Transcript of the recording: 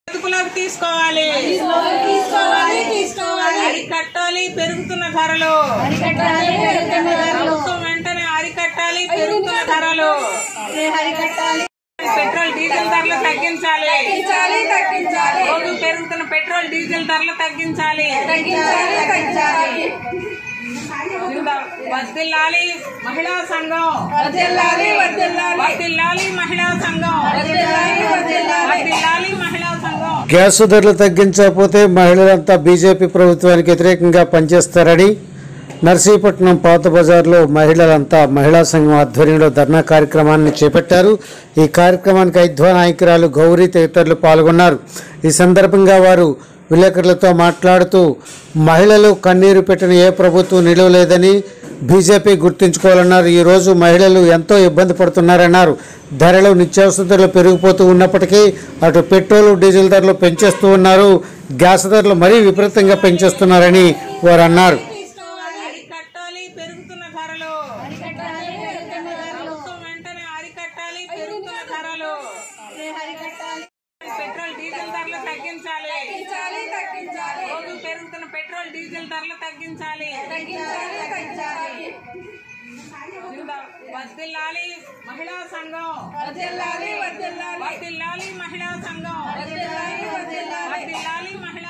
అదుపులోకి తీసుకోవాలి తీసుకోవాలి తీసుకోవాలి అరికట్టాలి పెరుగుతున్న ధరలు అరికట్టాలి పెరుగుతున్న ధరలు ప్రభుత్వం వెంటనే అరికట్టాలి పెరుగుతున్న ధరలు అరికట్టాలి పెట్రోల్ డీజిల్ ధరలు తగ్గించాలి తగ్గించాలి తగ్గించాలి రోజు పెరుగుతున్న పెట్రోల్ డీజిల్ ధరలు తగ్గించాలి తగ్గించాలి తగ్గించాలి వర్దిల్లాలి మహిళా సంఘం వర్ధిల్లాలి వర్ధిల్లాలి వర్దిల్లాలి మహిళా సంఘం వర్ధిల్లాలి వర్ధిల్లాలి వర్దిల్లాలి మహిళా సంఘం గ్యాస్ ధరలు తగ్గించకపోతే మహిళలంతా బీజేపీ ప్రభుత్వానికి వ్యతిరేకంగా పనిచేస్తారని నర్సీపట్నం పాత బజార్లో మహిళలంతా మహిళా సంఘం ఆధ్వర్యంలో ధర్నా కార్యక్రమాన్ని చేపట్టారు ఈ కార్యక్రమానికి ఐద్వా నాయకురాలు గౌరీ తదితరులు పాల్గొన్నారు ఈ సందర్భంగా వారు విలేకరులతో మాట్లాడుతూ మహిళలు కన్నీరు పెట్టిన ఏ ప్రభుత్వం నిలవలేదని బీజేపీ గుర్తుంచుకోవాలన్నారు ఈరోజు మహిళలు ఎంతో ఇబ్బంది పడుతున్నారన్నారు ధరలు నిత్యావసర ధరలు పెరిగిపోతూ ఉన్నప్పటికీ అటు పెట్రోల్ డీజిల్ ధరలు పెంచేస్తూ ఉన్నారు గ్యాస్ ధరలు మరీ విపరీతంగా పెంచేస్తున్నారని వారు అన్నారు అరికట్టాలి పెరుగుతున్న ధరలు అరికట్టాలి పెరుగుతున్న ధరలు ప్రభుత్వం వెంటనే అరికట్టాలి పెరుగుతున్న ధరలు అరికట్టాలి పెట్రోల్ డీజిల్ ధరలు తగ్గించాలి తగ్గించాలి తగ్గించాలి రోజు పెరుగుతున్న పెట్రోల్ డీజిల్ ధరలు తగ్గించాలి తగ్గించాలి తగ్గించాలి వర్దిల్లాలి మహిళా సంఘం వర్ధిల్లాలి వర్ధిల్లాలి వర్దిల్లాలి మహిళా సంఘం వర్ధిల్లాలి వర్ధిల్లాలి వర్దిల్లాలి మహిళా